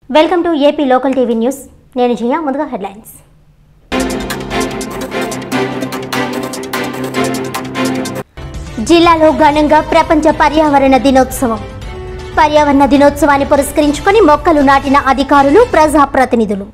welcome to AP local TV news నేను జయ ముందుగా headlines జిల్లాలో ఘనంగా ప్రపంచ పర్యావరణ దినోత్సవం పర్యావరణ దినోత్సవాన్ని పురస్కరించుకొని మొక్కలు నాటిన అధికారులు ప్రజాప్రతినిధులు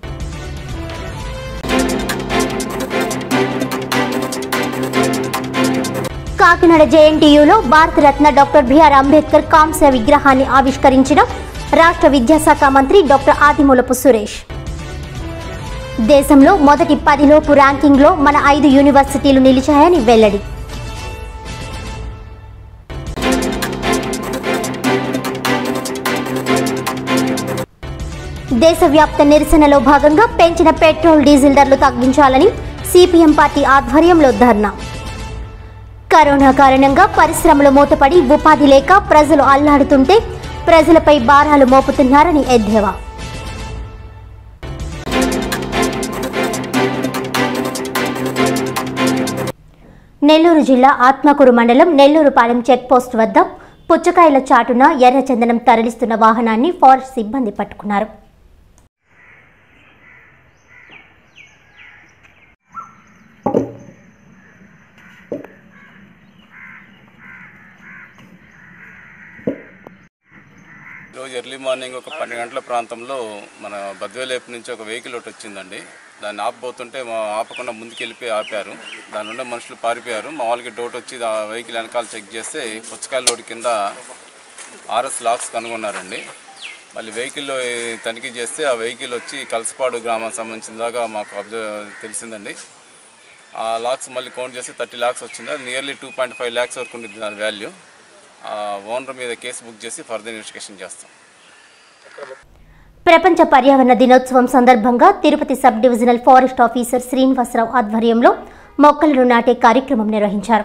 కాకినాడ జేఎన్టీయూలో భారతరత్న డాక్టర్ బిఆర్ అంబేద్కర్ కాంస్య విగ్రహాన్ని ఆవిష్కరించిన రాష్ట్ర విద్యాశాఖ మంత్రి డాక్టర్ ఆదిమూలపు సురేష్ దేశంలో మొదటి పదిలోపు ర్యాంకింగ్లో మన ఐదు యూనివర్సిటీలు నిలిచాయని వెల్లడి దేశవ్యాప్త నిరసనలో భాగంగా పెంచిన పెట్రోల్ డీజిల్ ధరలు తగ్గించాలని సిపిఎం పార్టీ ఆధ్వర్యంలో ధర్నా కరోనా కారణంగా పరిశ్రమలు మూతపడి ఉపాధి లేక ప్రజలు అల్లాడుతుంటే ప్రజలపై భారాలు మోపుతున్నారని ఎద్దేవా నెల్లూరు జిల్లా ఆత్మకూరు మండలం నెల్లూరుపాలెం చెక్పోస్ట్ వద్ద పుచ్చకాయల చాటున ఎర్రచందనం తరలిస్తున్న వాహనాన్ని ఫారెస్ట్ సిబ్బంది పట్టుకున్నారు ఈరోజు ఎర్లీ మార్నింగ్ ఒక పన్నెండు గంటల ప్రాంతంలో మన బద్వేలేపు నుంచి ఒక వెహికల్ ఒకటి వచ్చిందండి దాన్ని ఆపబోతుంటే మా ఆపకుండా ముందుకు వెళ్ళిపోయి ఆపారు దాని నుండి మనుషులు పారిపోయారు మా వాళ్ళకి డౌట్ వచ్చి ఆ వెహికల్ వెనకాల చెక్ చేస్తే పుచ్చకాయల రోడ్డు కింద ఆర్ఎస్ లాక్స్ కనుగొన్నారండి మళ్ళీ వెహికల్లో తనిఖీ చేస్తే ఆ వెహికల్ వచ్చి కలసపాడు గ్రామానికి సంబంధించిన దాకా మాకు అబ్జర్వ్ తెలిసిందండి ఆ లాక్స్ మళ్ళీ కౌంట్ చేస్తే థర్టీ ల్యాక్స్ వచ్చింది అది nearly two point five lakhs వరకు ఉంది దాని వాల్యూ ఆ ఓనర్ మీద కేసు బుక్ చేసి ఫర్దర్ ఇన్వెస్టిగేషన్ చేస్తాం ప్రపంచ పర్యావరణ దినోత్సవం సందర్భంగా Tirupati sub divisional forest officer Srinivasa Rao ఆధ్వర్యంలో మొక్కలను నాటే కార్యక్రమం నిర్వహించారు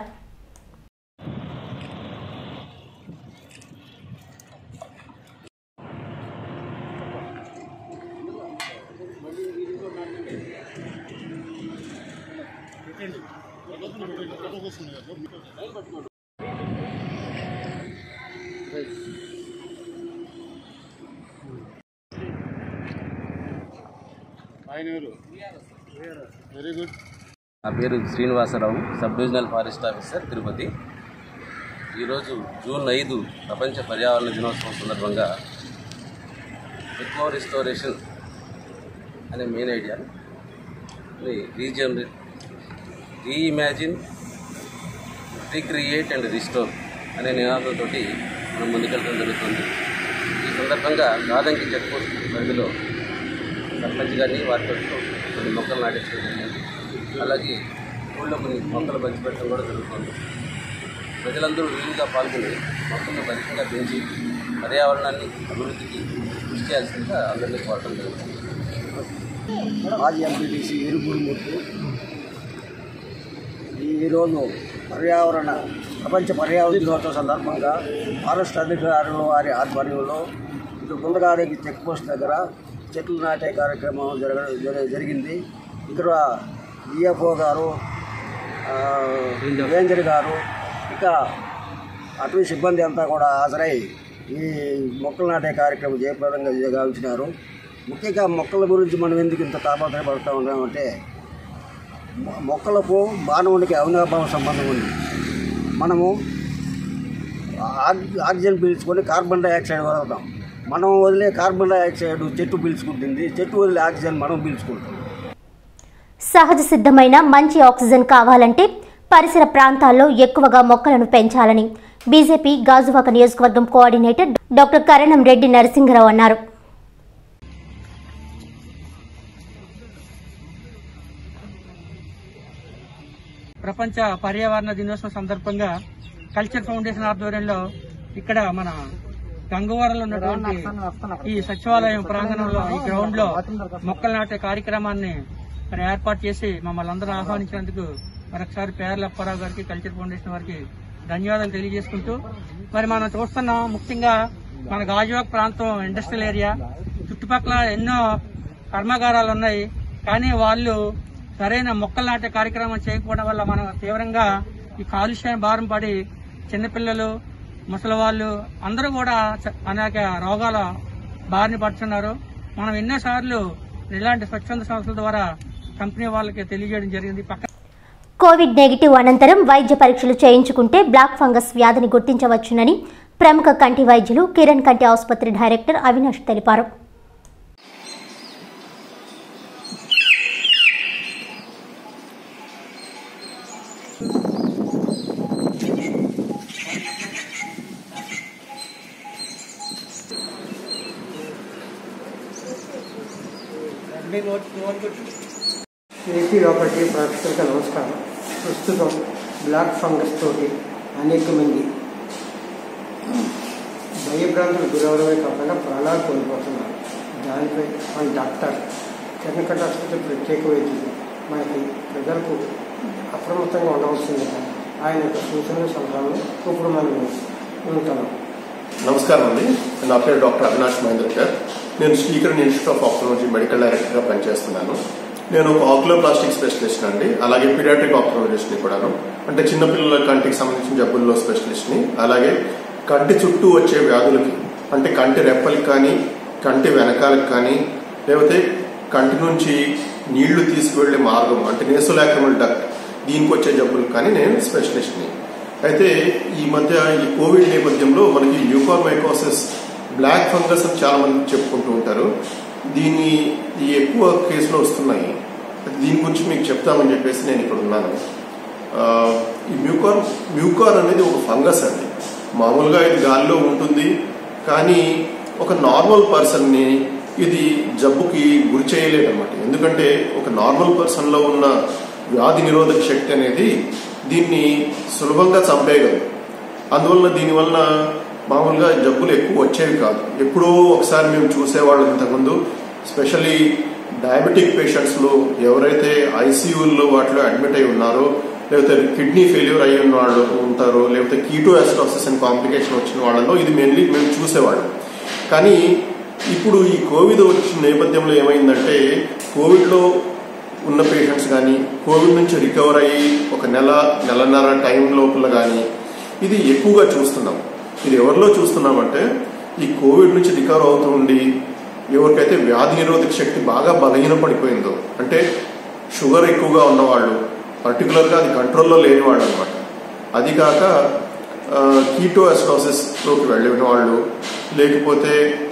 నా పేరు Srinivasa Rao sub divisional forest officer Tirupati ఈరోజు జూన్ ఐదు ప్రపంచ పర్యావరణ దినోత్సవం సందర్భంగా ఎకో రిస్టోరేషన్ అనే main idea reason reimagine recreate and restore అనే నినాదంతో మనం ముందుకెళ్ళడం జరుగుతుంది ఈ సందర్భంగా గాదంకి చెక్ పోస్ట్ పరిధిలో సర్పంచ్ గారిని వారితో కొన్ని మొక్కలు నాటించడం జరిగింది అలాగే ఊళ్ళో కొన్ని మొక్కలు పంచిపెట్టడం కూడా జరుగుతుంది ప్రజలందరూ వీలుగా పాల్గొని మొక్కలను పరిచయంగా పెంచి పర్యావరణాన్ని అభివృద్ధికి కృషి చేయాల్సిందిగా అందరినీ కోరటం జరుగుతుంది మాజీ ఎంపీటీసీ ఇరుగురుమూర్తి ఈరోజు పర్యావరణ ప్రపంచ పర్యావరణ దినోత్సవం సందర్భంగా ఫారెస్ట్ అధికారుల వారి ఆధ్వర్యంలో ఇటు గుండగారెడ్డి చెక్ పోస్ట్ దగ్గర చెట్లు నాటే కార్యక్రమం జరగ జర- జరిగింది ఇక్కడ డిఎఫ్ఓ గారు ఆ, రేంజర్ గారు ఇక అటవీ సిబ్బంది అంతా కూడా హాజరై ఈ మొక్కలు నాటే కార్యక్రమం జయప్రదంగా గావించినారు ముఖ్యంగా మొక్కల గురించి మనం ఎందుకు ఇంత తాపత్రయపడుతూ ఉన్నామంటే మొ- మొక్కలకు మానవునికి అవినాభావ సంబంధం ఉంది మనము ఆక్- ఆక్సిజన్ పీల్చుకొని కార్బన్ డైఆక్సైడ్ వదులుతాం మనం వదిలే కార్బన్ డైఆక్సైడ్ చెట్టు పీల్చుకుంటుంది చెట్టు వదిలే ఆక్సిజన్ మనం పీల్చుకుంటాం సహజ సిద్ధమైన మంచి ఆక్సిజన్ కావాలంటే పరిసర ప్రాంతాల్లో ఎక్కువగా మొక్కలను పెంచాలని బీజేపీ గాజువాక నియోజకవర్గం కోఆర్డినేటర్ డాక్టర్ కరణం రెడ్డి నరసింహరావు అన్నారు ప్రపంచ పర్యావరణ దినోత్సవం సందర్భంగా కల్చర్ ఫౌండేషన్ ఆధ్వర్యంలో ఇక్కడ మన గంగవరంలో ఉన్నటువంటి ఈ సచివాలయం ప్రాంగణంలో ఈ గ్రౌండ్ లో మొక్కలు నాటే కార్యక్రమాన్ని మరి ఏర్పాటు చేసి మమ్మల్ని అందరూ ఆహ్వానించినందుకు మరొకసారి పేర్ల అప్పారావు గారికి కల్చర్ ఫౌండేషన్ వారికి ధన్యవాదాలు తెలియజేసుకుంటూ మరి మనం చూస్తున్నాం ముఖ్యంగా మన గాజువాక్ ప్రాంతం ఇండస్ట్రియల్ ఏరియా చుట్టుపక్కల ఎన్నో కర్మాగారాలు ఉన్నాయి కానీ వాళ్ళు సరైన మొక్కలు నాటే కార్యక్రమం చేయకపోవడం వల్ల మనం తీవ్రంగా ఈ కాలుష్యం భారం పడి చిన్నపిల్లలు ముసలి వాళ్ళు అందరూ కూడా చ- అనేక రోగాల బారిన పడుతున్నారు మనం ఎన్నోసార్లు ఇలాంటి స్వచ్ఛంద సంస్థల ద్వారా కంపెనీ వాళ్ళకి తెలియజేయడం జరిగింది పక్క కోవిడ్ నెగిటివ్ అనంతరం వైద్య పరీక్షలు చేయించుకుంటే బ్లాక్ ఫంగస్ వ్యాధిని గుర్తించవచ్చునని ప్రముఖ కంటి వైద్యులు కిరణ్ కంటి ఆసుపత్రి డైరెక్టర్ అవినాష్ తెలిపారు ఏపీ ఒకటి ప్రేక్షకులకు నమస్కారం ప్రస్తుతం బ్లాక్ ఫంగస్ తోటి అనేక మంది భయభ్రాంతులకు గురవడమే కాకుండా ప్రాణాలు కోల్పోతున్నారు దానిపై మన డాక్టర్ కిరణకట ఆసుపత్రి ప్రత్యేక వైద్యులు మనకి ప్రజలకు అప్రమత్తంగా ఉండవలసిందిగా ఆయన యొక్క సూచనలు సలహాలు ఇప్పుడు మనం ఉంటున్నాం నమస్కారం అండి నా పేరు డాక్టర్ అవినాష్ మహేంద్రకర్ నేను Srikaran institute of ophthalmology medical డైరెక్టర్గా పనిచేస్తున్నాను నేను ఒక ఆక్యులోప్లాస్టిక్ స్పెషలిస్ట్ అండి అలాగే పీడియాట్రిక్ ఆప్థమాలజిస్ట్ని కూడాను అంటే చిన్నపిల్లల కంటికి సంబంధించిన జబ్బుల్లో స్పెషలిస్ట్ని అలాగే కంటి చుట్టూ వచ్చే వ్యాధులకి అంటే కంటి రెప్పలకి కానీ కంటి వెనకాలకి కానీ లేకపోతే కంటి నుంచి నీళ్లు తీసుకువెళ్లే మార్గం అంటే నేసోలాక్రమల్ డక్ట్ దీనికి వచ్చే జబ్బులకు కానీ నేను స్పెషలిస్ట్ని అయితే ఈ మధ్య ఈ కోవిడ్ నేపథ్యంలో మనకి మ్యూకార్మైకోసిస్ బ్లాక్ ఫంగస్ అని చాలా మంది చెప్పుకుంటూ ఉంటారు దీన్ని ఈ ఎక్కువ కేసులో వస్తున్నాయి దీని గురించి మీకు చెప్తామని చెప్పేసి నేను ఇక్కడ ఉన్నాను ఆ, ఈ మ్యూకార్ మ్యూకార్ అనేది ఒక ఫంగస్ అండి మామూలుగా ఇది గాలిలో ఉంటుంది కానీ ఒక నార్మల్ పర్సన్ని ఇది జబ్బుకి గురి చేయలేదన్నమాట ఎందుకంటే ఒక నార్మల్ పర్సన్లో ఉన్న వ్యాధి నిరోధక శక్తి అనేది దీన్ని సులభంగా చంపేయగలదు అందువల్ల దీనివల్ల మామూలుగా జబ్బులు ఎక్కువ వచ్చేవి కాదు ఎప్పుడో ఒకసారి మేము చూసేవాళ్ళం ఇంతకుముందు స్పెషల్లీ డయాబెటిక్ పేషెంట్స్లో ఎవరైతే ఐసీయూల్లో వాటిలో అడ్మిట్ అయి ఉన్నారో లేకపోతే కిడ్నీ ఫెయిల్యూర్ అయి ఉన్న వాళ్ళు ఉంటారో లేకపోతే కీటో అసిడోసిస్ అని కాంప్లికేషన్ వచ్చిన వాళ్ళలో ఇది మెయిన్లీ మేము చూసేవాళ్ళం కానీ ఇప్పుడు ఈ కోవిడ్ వచ్చిన నేపథ్యంలో ఏమైందంటే కోవిడ్లో ఉన్న పేషెంట్స్ కానీ కోవిడ్ నుంచి రికవర్ అయ్యి ఒక నెల నెలన్నర టైం లోపల కానీ ఇది ఎక్కువగా చూస్తున్నాం ఇది ఎవరిలో చూస్తున్నామంటే ఈ కోవిడ్ నుంచి రికవర్ అవుతూ ఉండి ఎవరికైతే వ్యాధి నిరోధక శక్తి బాగా బలహీనపడిపోయిందో అంటే షుగర్ ఎక్కువగా ఉన్నవాళ్ళు పర్టికులర్గా అది కంట్రోల్లో లేని వాళ్ళు అనమాట అది కాక కీటో అసిడోసిస్లోకి వెళ్ళిన వాళ్ళు లేకపోతే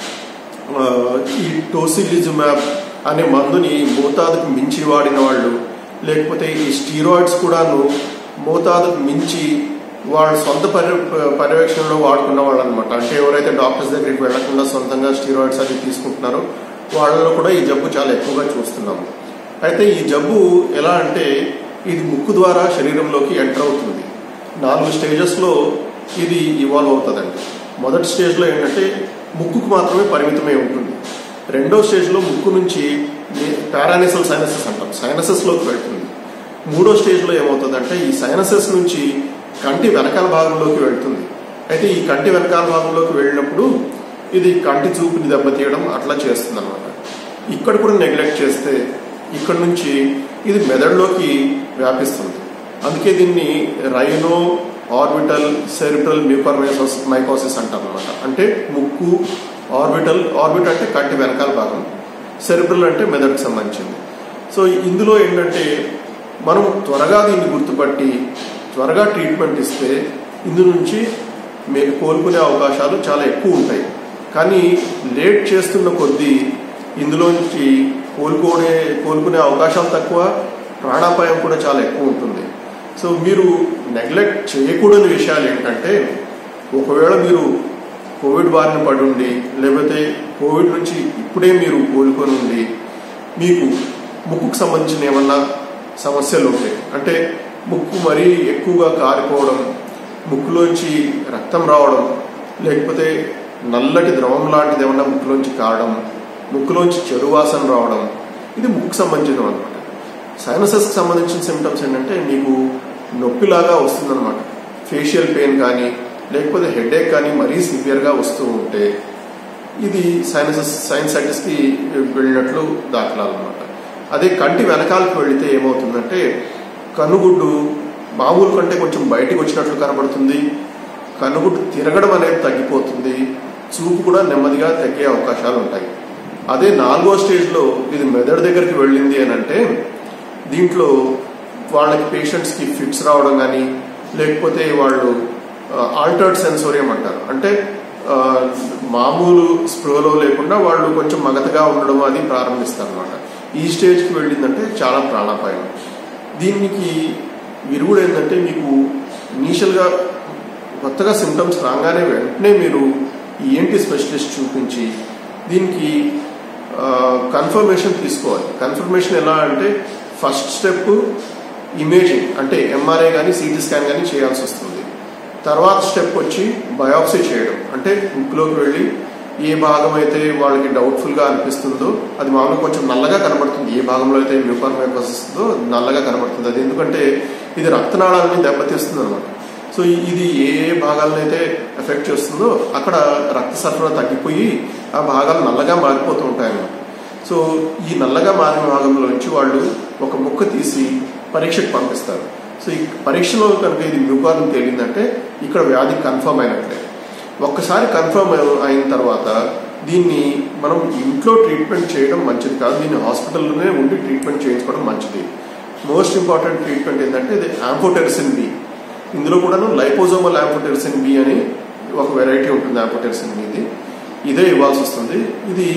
ఆ, ఈ టోసిలిజుమాబ్ అనే మందుని మోతాదుకు మించి వాడిన వాళ్ళు లేకపోతే ఈ స్టీరాయిడ్స్ కూడాను మోతాదుకు మించి వాళ్ళ సొంత పర్య పర్యవేక్షణలో వాడుకున్న వాళ్ళు అనమాట అంటే ఎవరైతే డాక్టర్స్ దగ్గరికి వెళ్లకుండా సొంతంగా స్టీరాయిడ్స్ అవి తీసుకుంటున్నారో వాళ్ళలో కూడా ఈ జబ్బు చాలా ఎక్కువగా చూస్తున్నాము అయితే ఈ జబ్బు ఎలా అంటే ఇది ముక్కు ద్వారా శరీరంలోకి ఎంటర్ అవుతుంది నాలుగు స్టేజెస్లో ఇది ఇవాల్వ్ అవుతుందండి మొదటి స్టేజ్లో ఏంటంటే ముక్కుకు మాత్రమే పరిమితమై ఉంటుంది రెండో స్టేజ్లో ముక్కు నుంచి పారానేసల్ సైనసెస్ అంటాం సైనసెస్లోకి వెళ్తుంది మూడో స్టేజ్లో ఏమవుతుందంటే ఈ సైనసెస్ నుంచి కంటి వెనకాల భాగంలోకి వెళ్తుంది అయితే ఈ కంటి వెనకాల భాగంలోకి వెళ్ళినప్పుడు ఇది కంటి చూపుని దెబ్బతీయడం అట్లా చేస్తుంది అనమాట ఇక్కడ కూడా నెగ్లెక్ట్ చేస్తే ఇక్కడ నుంచి ఇది మెదడులోకి వ్యాపిస్తుంది అందుకే దీన్ని rhino orbital cerebral mucormycosis mycosis అంటారు అనమాట అంటే ముక్కు ఆర్బిటల్ ఆర్బిట్ అంటే కంటి వెనకాల భాగం సెరిబ్రల్ అంటే మెదడుకు సంబంధించింది సో ఇందులో ఏంటంటే మనం త్వరగా దీన్ని గుర్తుపట్టి త్వరగా ట్రీట్మెంట్ ఇస్తే ఇందు నుంచి మీకు కోలుకునే అవకాశాలు చాలా ఎక్కువ ఉంటాయి కానీ లేట్ చేస్తున్న కొద్దీ ఇందులోంచి కోలుకోనే కోలుకునే అవకాశాలు తక్కువ ప్రాణాపాయం కూడా చాలా ఎక్కువ ఉంటుంది సో మీరు నెగ్లెక్ట్ చేయకూడని విషయాలు ఏంటంటే ఒకవేళ మీరు కోవిడ్ బారిన పడి ఉండి లేకపోతే కోవిడ్ నుంచి ఇప్పుడే మీరు కోలుకొని ఉండి మీకు ముక్కుకు సంబంధించిన ఏమన్నా సమస్యలు ఉంటాయి అంటే ముక్కు మరీ ఎక్కువగా కారిపోవడం ముక్కులోంచి రక్తం రావడం లేకపోతే నల్లటి ద్రవం లాంటిది ఏమన్నా ముక్కులోంచి కారడం ముక్కులోంచి చెడు వాసన రావడం ఇది ముక్కుకు సంబంధించినవి అనమాట సైనసెస్కి సంబంధించిన సిమ్టమ్స్ ఏంటంటే మీకు నొప్పిలాగా వస్తుందన్నమాట ఫేషియల్ పెయిన్ కానీ లేకపోతే హెడేక్ కానీ మరీ సివియర్గా వస్తూ ఉంటే ఇది సైనసస్ సైన్సైటిస్కి వెళ్ళినట్లు దాఖలాలు అనమాట అదే కంటి వెనకాలకు వెళితే ఏమవుతుందంటే కనుగుడ్డు మామూలు కంటే కొంచెం బయటికి వచ్చినట్లు కనబడుతుంది కనుగుడ్డు తిరగడం అనేది తగ్గిపోతుంది చూపు కూడా నెమ్మదిగా తగ్గే అవకాశాలు ఉంటాయి అదే నాలుగో స్టేజ్లో ఇది మెదడు దగ్గరికి వెళ్ళింది అని అంటే దీంట్లో వాళ్ళకి పేషెంట్స్కి ఫిట్స్ రావడం కానీ లేకపోతే వాళ్ళు ఆల్టర్డ్ సెన్సోరియం అంటారు అంటే ఆ, మామూలు స్ప్రోలో లేకుండా వాళ్ళు కొంచెం మగతగా ఉండడం అది ప్రారంభిస్తారు అనమాట ఈ స్టేజ్కి వెళ్ళిందంటే చాలా ప్రాణాపాయం దీనికి విరుగుడు ఏంటంటే మీకు ఇనీషియల్గా కొత్తగా సిమ్టమ్స్ రాగానే వెంటనే మీరు ఈఎన్టీ స్పెషలిస్ట్ చూపించి దీనికి కన్ఫర్మేషన్ తీసుకోవాలి కన్ఫర్మేషన్ ఎలా అంటే ఫస్ట్ స్టెప్ ఇమేజింగ్ అంటే ఎంఆర్ఐ కానీ సిటీ స్కాన్ కానీ చేయాల్సి వస్తుంది తర్వాత స్టెప్ వచ్చి బయాప్సీ చేయడం అంటే ముక్కులోకి వెళ్ళి ఏ భాగం అయితే వాళ్ళకి డౌట్ఫుల్గా అనిపిస్తుందో అది మామూలుగా కొంచెం నల్లగా కనబడుతుంది ఏ భాగంలో అయితే మ్యూకార్ మైకోసిస్తో నల్లగా కనబడుతుంది అది ఎందుకంటే ఇది రక్తనాళాలని దెబ్బతీస్తుంది అనమాట సో ఇది ఏ ఏ భాగాలను అయితే ఎఫెక్ట్ చేస్తుందో అక్కడ రక్త సరఫరా తగ్గిపోయి ఆ భాగాలు నల్లగా మారిపోతూ ఉంటాయన్నమాట సో ఈ నల్లగా మారిన భాగంలో నుంచి వాళ్ళు ఒక ముక్క తీసి పరీక్షకు పంపిస్తారు సో ఈ పరీక్షలో కనుక ఇది మ్యూకార్న్ తేలిందంటే ఇక్కడ వ్యాధి కన్ఫర్మ్ అయినట్లే ఒక్కసారి కన్ఫర్మ్ అయిన తర్వాత దీన్ని మనం ఇంట్లో ట్రీట్మెంట్ చేయడం మంచిది కాదు దీన్ని హాస్పిటల్లోనే ఉండి ట్రీట్మెంట్ చేయించుకోవడం మంచిది మోస్ట్ ఇంపార్టెంట్ ట్రీట్మెంట్ ఏంటంటే ఇది యాంఫోటెరిసిన్ బి ఇందులో కూడాను లైపోజోమల్ యాంఫోటెరిసిన్ బి అని ఒక వెరైటీ ఉంటుంది యాంఫోటెరిసిన్ బిది ఇదే ఇవ్వాల్సి వస్తుంది ఇది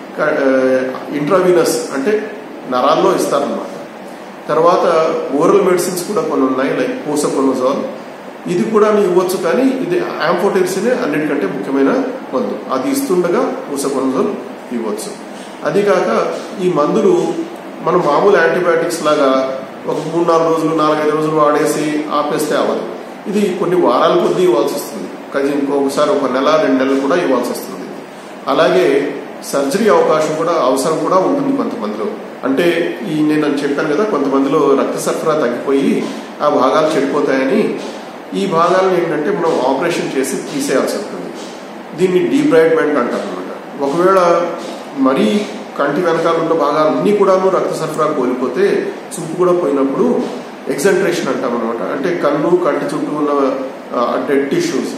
ఇంట్రావీనస్ అంటే నరాల్లో ఇస్తారనమాట తర్వాత ఓరల్ మెడిసిన్స్ కూడా కొన్ని ఉన్నాయి లైక్ పోసకొనజాల్ ఇది కూడా ఇవ్వచ్చు కానీ ఇది యాంఫోటెరిసినే అన్నిటికంటే ముఖ్యమైన మందు అది ఇస్తుండగా పోసకొనజాల్ ఇవ్వచ్చు అది కాక ఈ మందులు మనం మామూలు యాంటీబయాటిక్స్ లాగా ఒక మూడు నాలుగు రోజులు నాలుగైదు రోజులు వాడేసి ఆపేస్తే అవ్వదు ఇది కొన్ని వారాల కొద్దీ ఇవ్వాల్సి వస్తుంది కానీ ఇంకొకసారి ఒక నెల రెండు నెలలు కూడా ఇవ్వాల్సి వస్తుంది అలాగే సర్జరీ అవకాశం కూడా అవసరం కూడా ఉంటుంది కొంతమందిలో అంటే ఈ నేను చెప్పాను కదా కొంతమందిలో రక్త సరఫరా తగ్గిపోయి ఆ భాగాలు చెడిపోతాయని ఈ భాగాలను ఏంటంటే మనం ఆపరేషన్ చేసి తీసేయాల్సి ఉంటుంది దీన్ని డీబ్రైడ్మెంట్ అంటారు అనమాట ఒకవేళ మరీ కంటి వెనకాల ఉన్న భాగాలన్నీ కూడాను రక్త సరఫరా కోల్పోతే చూపు కూడా పోయినప్పుడు ఎగ్జంట్రేషన్ అంటాం అనమాట అంటే కన్ను కంటి చుట్టూ ఉన్న డెడ్ టిష్యూస్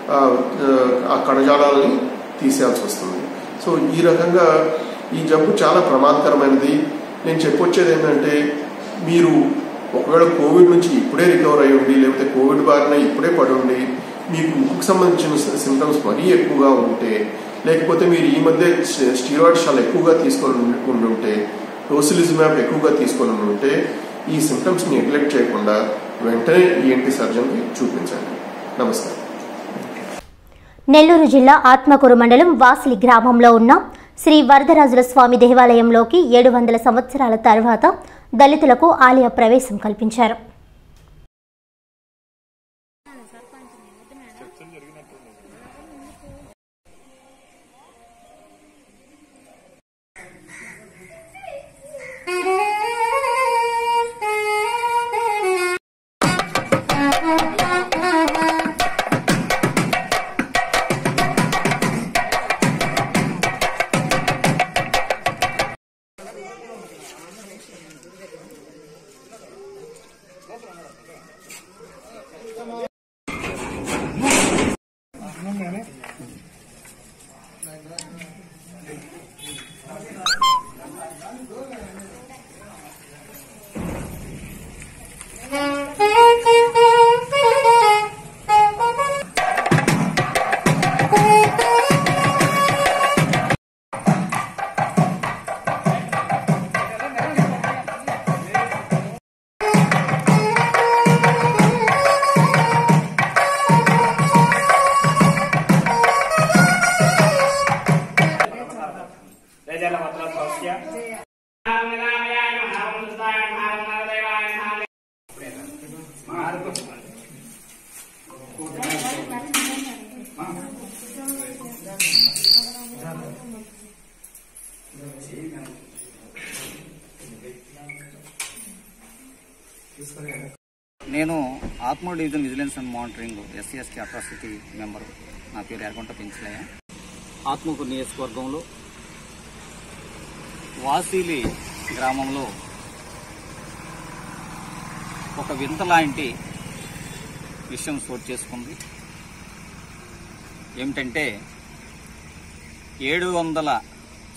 ఆ కణజాలాలని తీసేయాల్సి వస్తుంది సో ఈ రకంగా ఈ జబ్బు చాలా ప్రమాదకరమైనది నేను చెప్పొచ్చేది ఏంటంటే మీరు ఒకవేళ కోవిడ్ నుంచి ఇప్పుడే రికవర్ అయ్యి ఉండి లేకపోతే కోవిడ్ బారిన ఇప్పుడే పడి ఉండి మీకు ముక్కుకు సంబంధించిన సిమ్టమ్స్ మరీ ఎక్కువగా ఉంటే లేకపోతే మీరు ఈ మధ్య స్టీరాయిడ్స్ చాలా ఎక్కువగా తీసుకొని ఉండి ఉంటే టోసిలిజుమాబ్ ఎక్కువగా తీసుకొని ఉంటే ఈ సిమ్టమ్స్ని నెగ్లెక్ట్ చేయకుండా వెంటనే ఈఎన్టీ సర్జన్కి చూపించండి నమస్కారం నెల్లూరు జిల్లా ఆత్మకూరు మండలం వాసిలి గ్రామంలో ఉన్న శ్రీ వరదరాజుల స్వామి దేవాలయంలోకి ఏడు వందల సంవత్సరాల తర్వాత దళితులకు ఆలయ ప్రవేశం కల్పించారు నేను Atmuru division vigilance and monitoring SC ST atrocity member నా పేరు ఎర్రగుంట పెంచలయ్య ఆత్మకూరు నియోజకవర్గంలో వాసీలి గ్రామంలో ఒక వింత లాంటి విషయం చోటు చేసుకుంది ఏమిటంటే ఏడు వందల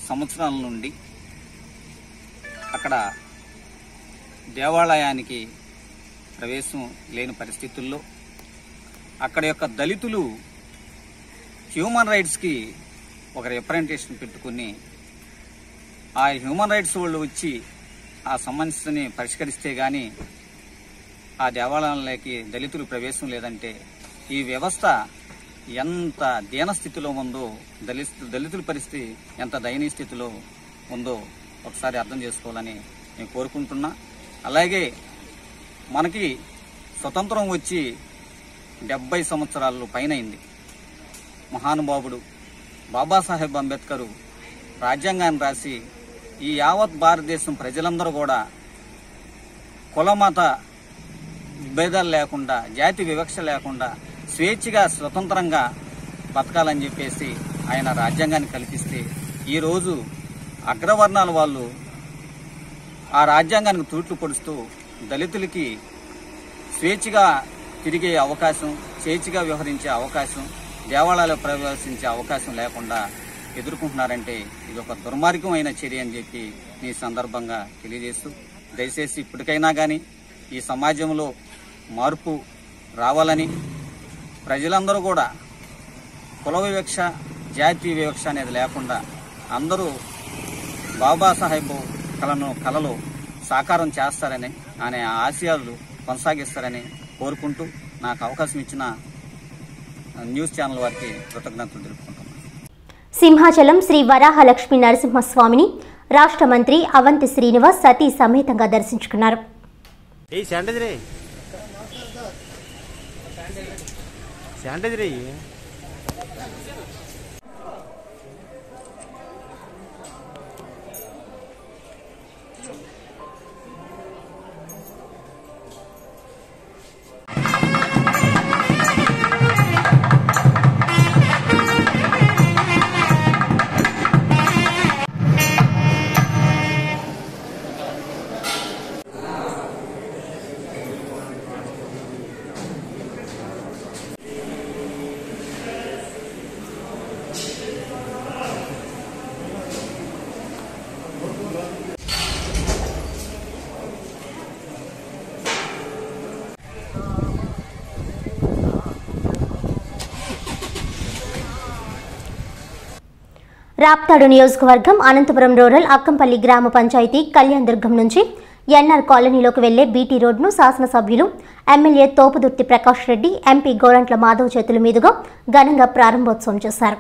సంవత్సరాల నుండి అక్కడ దేవాలయానికి ప్రవేశం లేని పరిస్థితుల్లో అక్కడ యొక్క దళితులు హ్యూమన్ రైట్స్కి ఒక రిప్రజెంటేషన్ పెట్టుకుని ఆ హ్యూమన్ రైట్స్ వాళ్ళు వచ్చి ఆ సమస్యని పరిష్కరిస్తే గాని ఆ దేవాలయంలోకి దళితులు ప్రవేశం లేదంటే ఈ వ్యవస్థ ఎంత దీన స్థితిలో ఉందో దళిత దళితుల పరిస్థితి ఎంత దయనీయ స్థితిలో ఉందో ఒకసారి అర్థం చేసుకోవాలని నేను కోరుకుంటున్నా అలాగే మనకి స్వతంత్రం వచ్చి డెబ్బై సంవత్సరాలు పైనైంది మహానుభావుడు బాబాసాహెబ్ అంబేద్కరు రాజ్యాంగాన్ని రాసి ఈ యావత్ భారతదేశం ప్రజలందరూ కూడా కులమత భేదాలు లేకుండా జాతి వివక్ష లేకుండా స్వేచ్ఛగా స్వతంత్రంగా బతకాలని చెప్పేసి ఆయన రాజ్యాంగాన్ని కల్పిస్తే ఈరోజు అగ్రవర్ణాల వాళ్ళు ఆ రాజ్యాంగానికి తూట్లు పొడుస్తూ దళితులకి స్వేచ్ఛగా తిరిగే అవకాశం స్వేచ్ఛగా వ్యవహరించే అవకాశం దేవాలయాలు ప్రవేశించే అవకాశం లేకుండా ఎదుర్కొంటున్నారంటే ఇది ఒక దుర్మార్గమైన చర్య అని చెప్పి ఈ సందర్భంగా తెలియజేస్తూ దయచేసి ఇప్పటికైనా కానీ ఈ సమాజంలో మార్పు రావాలని ప్రజలందరూ కూడా కుల వివక్ష జాతి వివక్ష అనేది లేకుండా అందరూ బాబాసాహెబ్ కళను కళలు సాకారం చేస్తారని అనే ఆశయాలు కొనసాగిస్తారని కోరుకుంటూ నాకు అవకాశం ఇచ్చిన న్యూస్ ఛానల్ వారికి కృతజ్ఞతలు తెలుపుకుంటున్నాను సింహాచలం శ్రీ వరాహలక్ష్మి నరసింహస్వామిని రాష్ట్ర మంత్రి అవంతి శ్రీనివాస్ సతీ సమేతంగా దర్శించుకున్నారు ఏయ్ శానిటైజర్ రే శానిటైజర్ అయ్యి రాప్తాడు నియోజకవర్గం అనంతపురం రూరల్ అక్కంపల్లి గ్రామ పంచాయతీ కళ్యాణ్ దుర్గం నుంచి ఎన్ఆర్ కాలనీలోకి వెళ్లే బీటీ రోడ్డును శాసనసభ్యులు ఎమ్మెల్యే తోపుదుర్తి ప్రకాష్ రెడ్డి ఎంపీ గోరంట్ల మాధవ్ చేతుల మీదుగా ఘనంగా ప్రారంభోత్సవం చేశారు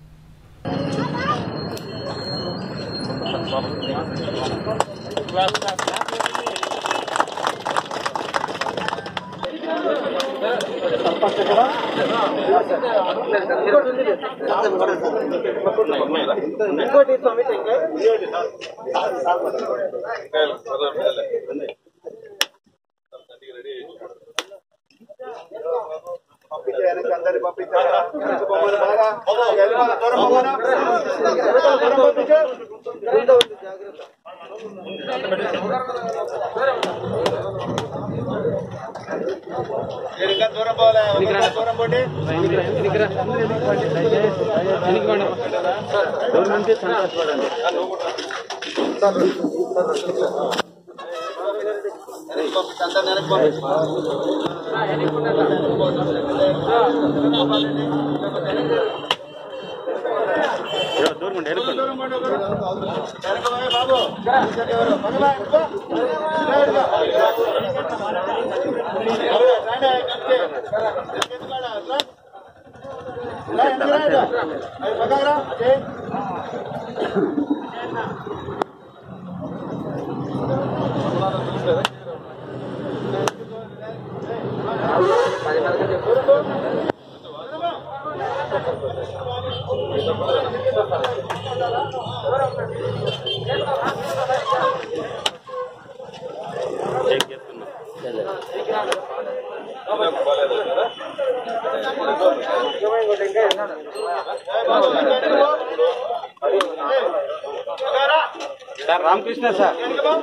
సార్ రామకృష్ణ సార్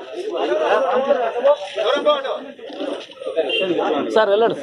సార్ వెళ్ళండి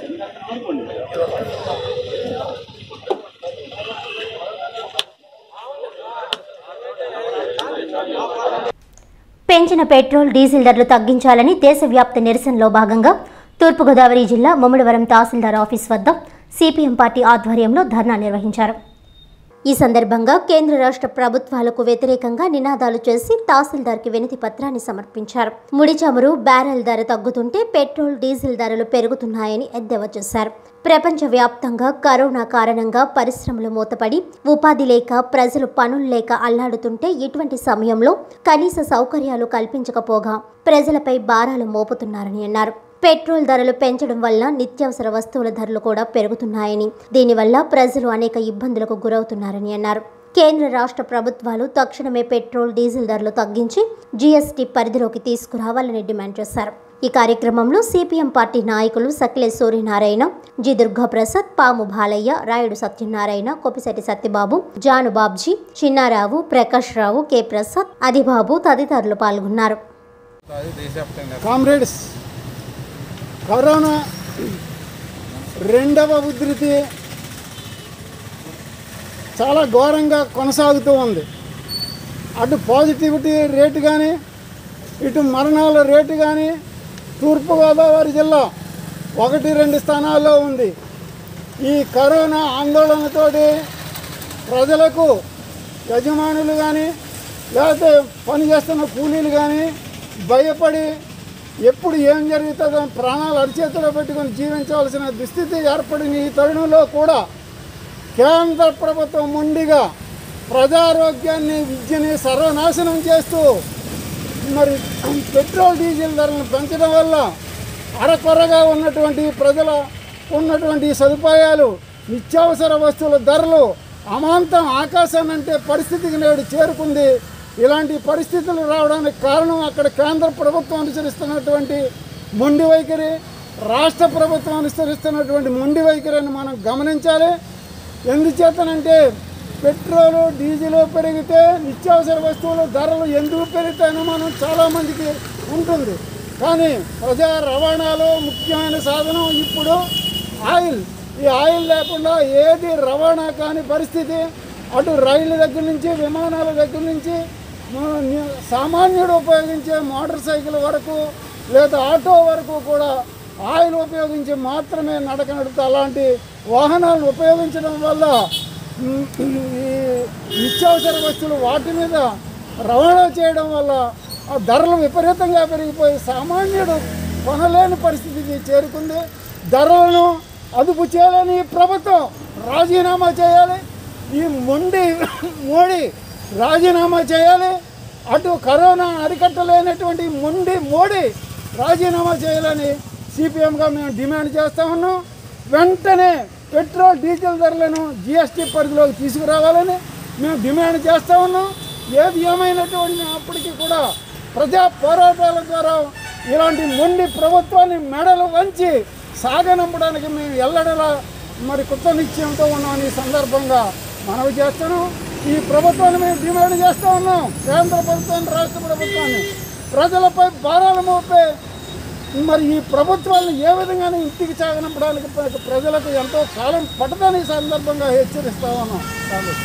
పెంచిన పెట్రోల్ డీజిల్ ధరలు తగ్గించాలని దేశవ్యాప్త నిరసనలో భాగంగా తూర్పుగోదావరి జిల్లా ముమ్మడివరం తహసీల్దార్ ఆఫీస్ వద్ద సిపిఎం పార్టీ ఆధ్వర్యంలో ధర్నా నిర్వహించారు ఈ సందర్భంగా కేంద్ర రాష్ట్ర ప్రభుత్వాలకు వ్యతిరేకంగా నినాదాలు చేసి తహసీల్దార్కి వినతి పత్రాన్ని సమర్పించారు ముడి చమురు బ్యారెల్ ధర తగ్గుతుంటే పెట్రోల్ డీజిల్ ధరలు పెరుగుతున్నాయని ఎద్దేవా చేశారు ప్రపంచవ్యాప్తంగా కరోనా కారణంగా పరిశ్రమలు మూతపడి ఉపాధి లేక ప్రజలు పనులు లేక అల్లాడుతుంటే ఇటువంటి సమయంలో కనీస సౌకర్యాలు కల్పించకపోగా ప్రజలపై భారాలు మోపుతున్నారని అన్నారు పెట్రోల్ ధరలు పెంచడం వల్ల నిత్యావసర వస్తువుల ధరలు కూడా పెరుగుతున్నాయని దీనివల్ల ప్రజలు అనేక ఇబ్బందులకు గురవుతున్నారని అన్నారు కేంద్ర రాష్ట్ర ప్రభుత్వాలు తక్షణమే పెట్రోల్ డీజిల్ ధరలు తగ్గించి జీఎస్టీ పరిధిలోకి తీసుకురావాలని డిమాండ్ చేశారు ఈ కార్యక్రమంలో సిపిఎం పార్టీ నాయకులు సకిలే సూర్యనారాయణ జి దుర్గాప్రసాద్ పాము బాలయ్య రాయుడు సత్యనారాయణ కొప్పిశెట్టి సత్యబాబు జాను బాబ్జీ చిన్నారావు ప్రకాష్ రావు కె ప్రసాద్ అదిబాబు తదితరులు పాల్గొన్నారు కామ్రేడ్స్ కరోనా రెండవ ఉధృతి చాలా ఘోరంగా కొనసాగుతూ ఉంది అటు పాజిటివిటీ రేటు కానీ ఇటు మరణాల రేటు కానీ తూర్పుగోదావరి జిల్లా ఒకటి రెండు స్థానాల్లో ఉంది ఈ కరోనా ఆందోళనతోటి ప్రజలకు యజమానులు కానీ లేకపోతే పని చేస్తున్న కూలీలు కానీ భయపడి ఎప్పుడు ఏం జరుగుతుందో ప్రాణాలు అరిచేతిలో పెట్టుకొని జీవించవలసిన దుస్థితి ఏర్పడిన ఈ తరుణంలో కూడా కేంద్ర ప్రభుత్వం మొండిగా ప్రజారోగ్యాన్ని విద్యని సర్వనాశనం చేస్తూ మరి పెట్రోల్ డీజిల్ ధరలను పెంచడం వల్ల అరకొరగా ఉన్నటువంటి ప్రజల ఉన్నటువంటి సదుపాయాలు నిత్యావసర వస్తువుల ధరలు అమాంతం ఆకాశాన్ని అంటే పరిస్థితికి నేడు చేరుకుంది ఇలాంటి పరిస్థితులు రావడానికి కారణం అక్కడ కేంద్ర ప్రభుత్వం అనుసరిస్తున్నటువంటి మొండి వైఖరి రాష్ట్ర ప్రభుత్వం అనుసరిస్తున్నటువంటి మొండి వైఖరిని మనం గమనించాలి ఎందుచేతనంటే పెట్రోలు డీజిల్ పెరిగితే నిత్యావసర వస్తువుల ధరలు ఎందుకు పెరుగుతాయని మనం చాలామందికి ఉంటుంది కానీ ప్రజా రవాణాలో ముఖ్యమైన సాధనం ఇప్పుడు ఆయిల్ ఈ ఆయిల్ లేకుండా ఏది రవాణా కాని పరిస్థితి అటు రైలు దగ్గర నుంచి విమానాల దగ్గర నుంచి మ- ని- సామాన్యుడు ఉపయోగించే మోటార్ సైకిల్ వరకు లేదా ఆటో వరకు కూడా ఆయిల్ ఉపయోగించి మాత్రమే నడక నడుపుతూ అలాంటి వాహనాలను ఉపయోగించడం వల్ల మ్, ఈ నిత్యావసర వస్తువులు వాటి మీద రవాణా చేయడం వల్ల ఆ ధరలు విపరీతంగా పెరిగిపోయి సామాన్యుడు కొనలేని పరిస్థితికి చేరుకుంది ధరలను అదుపు చేయాలని ఈ ప్రభుత్వం రాజీనామా చేయాలి ఈ మొండి మోడీ రాజీనామా చేయాలి అటు కరోనా అరికట్టలేనటువంటి మొండి మోడీ రాజీనామా చేయాలని సిపిఎంగా మేము డిమాండ్ చేస్తా ఉన్నాం వెంటనే పెట్రోల్ డీజిల్ ధరలను జిఎస్టీ పరిధిలోకి తీసుకురావాలని మేము డిమాండ్ చేస్తా ఉన్నాం ఏది ఏమైనటువంటి అప్పటికీ కూడా ప్రజా పోరాటాల ద్వారా ఇలాంటి మొండి ప్రభుత్వాన్ని మెడలు వంచి సాగనంపడానికి మేము ఎల్లడలా మరి కొత్త నిశ్చయంతో ఉన్నాం ఈ సందర్భంగా మనవి చేస్తున్నాం ఈ ప్రభుత్వాన్ని మేము డిమాండ్ చేస్తూ ఉన్నాం కేంద్ర ప్రభుత్వాన్ని రాష్ట్ర ప్రభుత్వాన్ని ప్రజలపై భారాలు మోపే మరి ఈ ప్రభుత్వాలను ఏ విధంగానే ఇంటికి సాగనంపడానికి ప్ర- ప్రజలకు ఎంతో కాలం పట్టదని ఈ సందర్భంగా హెచ్చరిస్తా ఉన్నాం కాబట్టి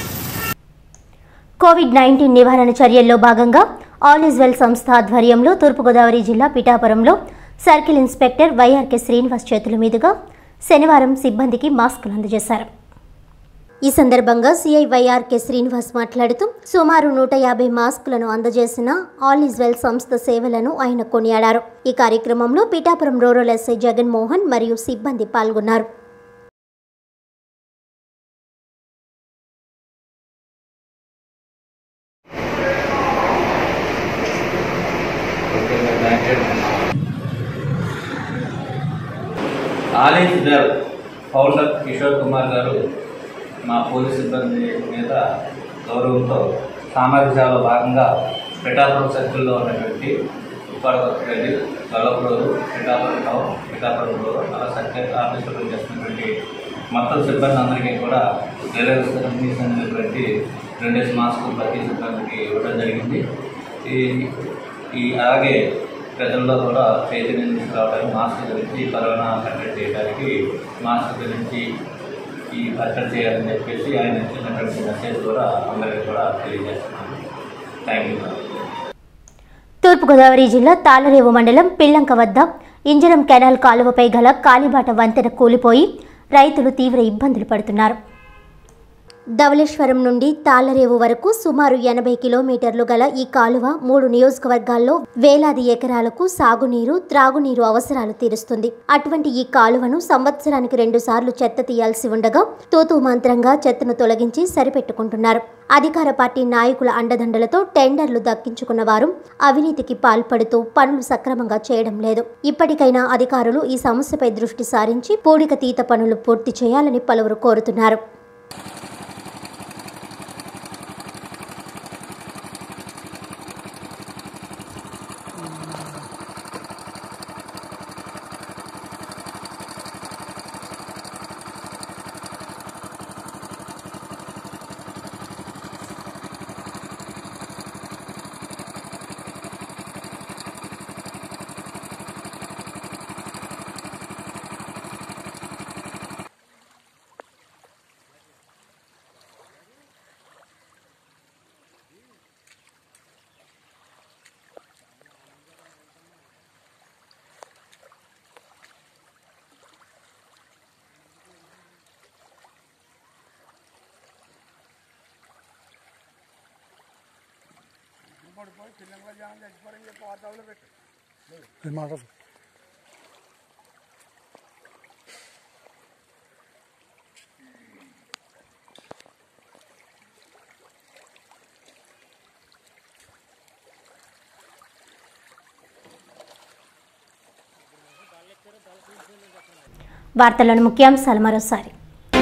కోవిడ్ నైన్టీన్ నివారణ చర్యల్లో భాగంగా ఆల్ ఇస్ వెల్ సంస్థ ఆధ్వర్యంలో తూర్పుగోదావరి జిల్లా పిఠాపురంలో సర్కిల్ ఇన్స్పెక్టర్ వైఆర్కే శ్రీనివాస్ చేతుల మీదుగా శనివారం సిబ్బందికి మాస్కులు అందజేశారు ఈ సందర్భంగా సిఐ వైఆర్కే శ్రీనివాస్ మాట్లాడుతూ సుమారు నూట యాభై మాస్కులను అందజేసిన ఆల్ ఇస్ వెల్ సంస్థ సేవలను ఆయన కొనియాడారు ఈ కార్యక్రమంలో పిఠాపురం రూరల్ ఎస్ఐ జగన్మోహన్ మరియు సిబ్బంది పాల్గొన్నారు all's well founder Kishore Kumar గారు మా పోలీస్ సిబ్బంది మీద గౌరవంతో సామాజిక సేవలో భాగంగా పిఠాపురం సర్కిల్లో ఉన్నటువంటి ఉప్పాడకొత్తగడ్డి గొల్లపురూరు పిఠాపురం టౌన్ పిఠాపురం రోడ్ అలా సర్కిల్ ఆఫీసులో చేస్తున్నటువంటి మొత్తం సిబ్బంది అందరికీ కూడా రిలయన్స్ కంపెనీస్ అనేటువంటి రెండేసి మాస్కులు ప్రతి సిబ్బందికి ఇవ్వడం జరిగింది ఈ ఈ అలాగే ప్రజల్లో కూడా చైతన్యం తీసుకురావడానికి మాస్క్ గురించి కరోనా కట్టడి చేయడానికి మాస్క్ గురించి ఈ కట్టడి చేయాలని చెప్పేసి ఆయన ఇచ్చినటువంటి మెసేజ్ కూడా అందరికీ కూడా తెలియజేస్తున్నాను థ్యాంక్ యూ తూర్పుగోదావరి జిల్లా తాళరేవు మండలం పిల్లంక వద్ద ఇంజరం కెనాల్ కాలువపై గల కాలిబాట వంతెన కూలిపోయి రైతులు తీవ్ర ఇబ్బందులు పడుతున్నారు ధవళేశ్వరం నుండి తాళ్లరేవు వరకు సుమారు ఎనభై కిలోమీటర్లు గల ఈ కాలువ మూడు నియోజకవర్గాల్లో వేలాది ఎకరాలకు సాగునీరు త్రాగునీరు అవసరాలు తీరుస్తుంది అటువంటి ఈ కాలువను సంవత్సరానికి రెండు సార్లు చెత్త తీయాల్సి ఉండగా తూతూ మంత్రంగా చెత్తను తొలగించి సరిపెట్టుకుంటున్నారు అధికార పార్టీ నాయకుల అండదండలతో టెండర్లు దక్కించుకున్న వారు అవినీతికి పాల్పడుతూ పనులు సక్రమంగా చేయడం లేదు ఇప్పటికైనా అధికారులు ఈ సమస్యపై దృష్టి సారించి పూడిక తీత పనులు పూర్తి చేయాలని పలువురు కోరుతున్నారు వార్తలను ముఖ్యాంశాలు మరోసారి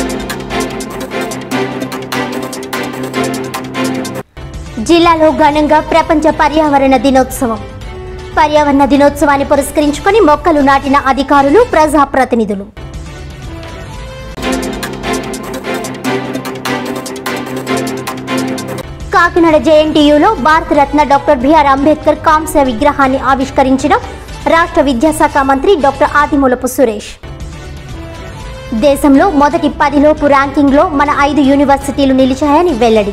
జిల్లాలో ఘనంగా ప్రపంచ పర్యావరణ దినోత్సవం పర్యావరణ దినోత్సవాన్ని పురస్కరించుకొని మొక్కలు నాటిన అధికారులు ప్రజాప్రతినిధులు కాకినాడ జేఎన్టీయూలో భారతరత్న డాక్టర్ బిఆర్ అంబేద్కర్ కాంస్య విగ్రహాన్ని ఆవిష్కరించిన రాష్ట్ర విద్యాశాఖ మంత్రి డాక్టర్ ఆదిమూలపు సురేష్ దేశంలో మొదటి పదిలోపు ర్యాంకింగ్లో మన ఐదు యూనివర్సిటీలు నిలిచాయని వెల్లడి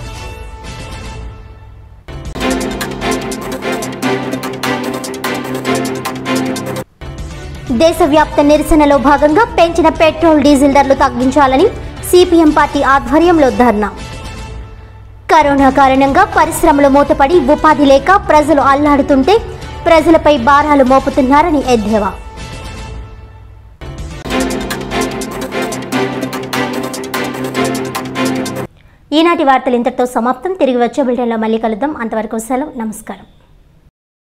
దేశవ్యాప్త నిరసనలో భాగంగా పెంచిన పెట్రోల్ డీజిల్ ధరలు తగ్గించాలని సిపిఎం పార్టీ ఆధ్వర్యంలో ధర్నా కరోనా కారణంగా పరిశ్రమలు మూతపడి ఉపాధి లేక ప్రజలు అల్లాడుతుంటే ప్రజలపై భారాలు మోపుతున్నారని ఎద్దేవా ఈనాటి వార్తలు ఇంతటితో సమాప్తం తిరిగి వచ్చే బులెటిన్లో మళ్ళీ కలుద్దాం అంతవరకు సెలవు నమస్కారం